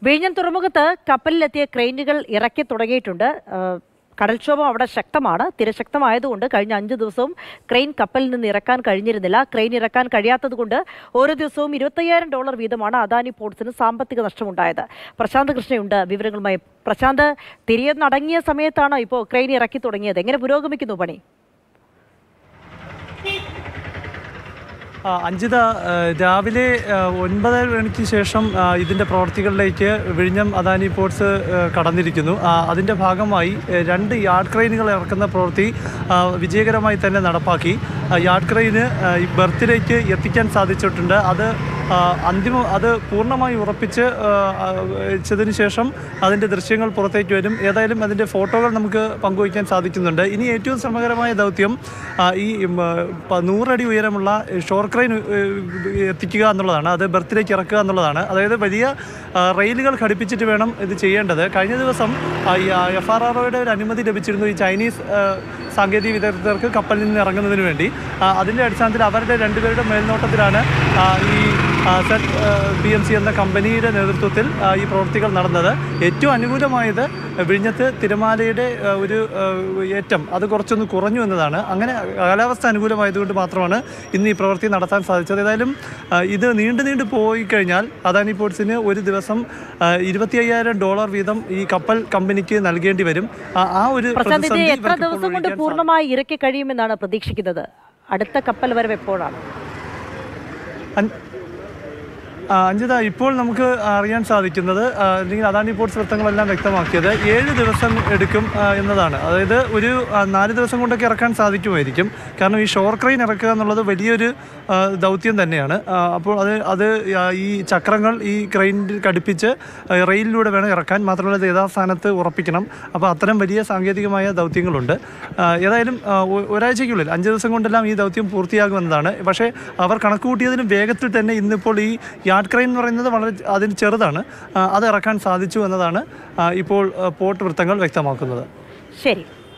വിഴിഞ്ഞം തുറമുഖത്ത് കപ്പലിലെത്തിയ ക്രെയിനുകൾ ഇറക്കി തുടങ്ങിയിട്ടുണ്ട് ആ, കടൽക്ഷോഭം അവിടെ ശക്തമാണ് തിരശക്തമായതുകൊണ്ട് കഴിഞ്ഞ അഞ്ച് ദിവസവും ക്രെയിൻ കപ്പലിൽ നിന്ന് ഇറക്കാൻ കഴിഞ്ഞിരുന്നില്ല ക്രെയിൻ ഇറക്കാൻ കഴിയാത്തത് കൊണ്ട് ഓരോ ദിവസവും ഇരുപത്തയ്യായിരം ഡോളർ വീതമാണ് അദാനി പോർട്സിന് സാമ്പത്തിക നഷ്ടമുണ്ടായത് പ്രശാന്ത് കൃഷ്ണയുണ്ട് വിവരങ്ങളുമായി പ്രശാന്ത് തിരികെ നടങ്ങിയ സമയത്താണ് ഇപ്പോൾ ക്രെയിൻ ഇറക്കി തുടങ്ങിയത് എങ്ങനെ പുരോഗമിക്കുന്നു പണി ആ, അഞ്ജിത ആ, രാവിലെ ആ, ഒൻപതര മണിക്ക് ശേഷം ആ, ഇതിൻ്റെ പ്രവർത്തികളിലേക്ക് വിഴിഞ്ഞം അദാനി പോർട്സ് ആ, കടന്നിരിക്കുന്നു ആ, അതിൻ്റെ ഭാഗമായി ആ, രണ്ട് യാർഡ് ക്രെയിനുകൾ ഇറക്കുന്ന പ്രവൃത്തി ആ, വിജയകരമായി തന്നെ നടപ്പാക്കി ആ, യാർഡ് ക്രെയിന് ആ, ഈ ബർത്തിലേക്ക് എത്തിക്കാൻ സാധിച്ചിട്ടുണ്ട് അത് ആ, അന്തിമ അത് പൂർണ്ണമായി ഉറപ്പിച്ച് ആ, ആ, വെച്ചതിന് ശേഷം അതിൻ്റെ ദൃശ്യങ്ങൾ പുറത്തേക്ക് വരും ഏതായാലും അതിൻ്റെ ഫോട്ടോകൾ നമുക്ക് പങ്കുവയ്ക്കാൻ സാധിക്കുന്നുണ്ട് ഇനി ഏറ്റവും ശ്രമകരമായ ദൗത്യം ആ, ഈ ഉം, ആ, പ- നൂറടി ഉയരമുള്ള ഷോർ ക്രെയിൻ ഏഹ്, എത്തിക്കുക എന്നുള്ളതാണ് അത് ബർത്തിലേക്ക് ഇറക്കുക എന്നുള്ളതാണ് അതായത് വലിയ ആ, റെയിലുകൾ ഘടിപ്പിച്ചിട്ട് വേണം ഇത് ചെയ്യേണ്ടത് കഴിഞ്ഞ ദിവസം എഫ് ആർ ആർ ഒരു അനുമതി ലഭിച്ചിരുന്നു ഈ ചൈനീസ് ആ, സാങ്കേതിക വിദഗ്ധർക്ക് കപ്പലിൽ നിന്ന് ഇറങ്ങുന്നതിന് വേണ്ടി ആ, അതിൻ്റെ അടിസ്ഥാനത്തിൽ അവരുടെ രണ്ടുപേരുടെ മേൽനോട്ടത്തിലാണ് ആ, ഈ സെറ്റ് ബി എം സി എന്ന കമ്പനിയുടെ നേതൃത്വത്തിൽ ആ, ഈ പ്രവൃത്തികൾ നടന്നത് ഏറ്റവും അനുകൂലമായത് വിഴിഞ്ഞത്ത് തിരമാലയുടെ ആ, ഒരു ആ, ഏറ്റം അത് കുറച്ചൊന്ന് കുറഞ്ഞു എന്നതാണ് അങ്ങനെ കാലാവസ്ഥ അനുകൂലമായതുകൊണ്ട് മാത്രമാണ് ഇന്ന് ഈ പ്രവൃത്തി നടത്താൻ സാധിച്ചത് ഏതായാലും ആ, ഇത് നീണ്ടു നീണ്ടു പോയി കഴിഞ്ഞാൽ അദാനി പോർട്സിന് ഒരു ദിവസം ഇരുപത്തി അയ്യായിരം ഡോളർ വീതം ഈ കപ്പൽ കമ്പനിക്ക് നൽകേണ്ടി വരും ആ- ആ ഒരു പ്രശാന്ത് ഇത് പ്രതിസന്ധി എത്ര ഇവർക്ക് ദിവസം കൊണ്ട് ഒഴിവാക്കാൻ പൂർണ്ണമായി ഇറക്കി കഴിയുമെന്നാണ് പ്രതീക്ഷിക്കുന്നത് അടുത്ത കപ്പൽ വരവ് എപ്പോഴാണ് അൻ- ആ, അഞ്ജിത ഇപ്പോൾ നമുക്ക് അറിയാൻ സാധിക്കുന്നത് ആ, അല്ലെങ്കിൽ അദാനി പോർട്സ് വൃത്തങ്ങളെല്ലാം വ്യക്തമാക്കിയത് ഏഴ് ദിവസം എടുക്കും ആ, എന്നതാണ് അതായത് ഒരു ആ, നാല് ദിവസം കൊണ്ടൊക്കെ ഇറക്കാൻ സാധിക്കുമായിരിക്കും കാരണം ഈ ഷോർ ക്രെയിൻ ഇറക്കുക എന്നുള്ളത് വലിയൊരു ആ, ദൗത്യം തന്നെയാണ് ആ, അപ്പോൾ അത് അത് ആ, ഈ ചക്രങ്ങൾ ഈ ക്രെയിനിൽ ഘടിപ്പിച്ച് ആ, റെയിലിലൂടെ വേണം ഇറക്കാൻ മാത്രമല്ല ഇത് യഥാസ്ഥാനത്ത് ഉറപ്പിക്കണം അപ്പോൾ അത്തരം വലിയ സാങ്കേതികമായ ദൗത്യങ്ങളുണ്ട് ആ, ഏതായാലും ആ, ഒ- ഒരാഴ്ചയ്ക്കുള്ളിൽ അഞ്ച് ദിവസം കൊണ്ടെല്ലാം ഈ ദൗത്യം പൂർത്തിയാകുമെന്നതാണ് പക്ഷേ അവർ കണക്ക് കൂട്ടിയതിലും വേഗത്തിൽ തന്നെ ഇന്നിപ്പോൾ ഈ യാർഡ് ക്രെയിൻ എന്ന് പറയുന്നത് വളരെ അതിന് ചെറുതാണ് ആ, അത് ഇറക്കാൻ സാധിച്ചു എന്നതാണ് ആ, ഇപ്പോൾ ആ, പോർട്ട് വൃത്തങ്ങൾ വ്യക്തമാക്കുന്നത് ശരി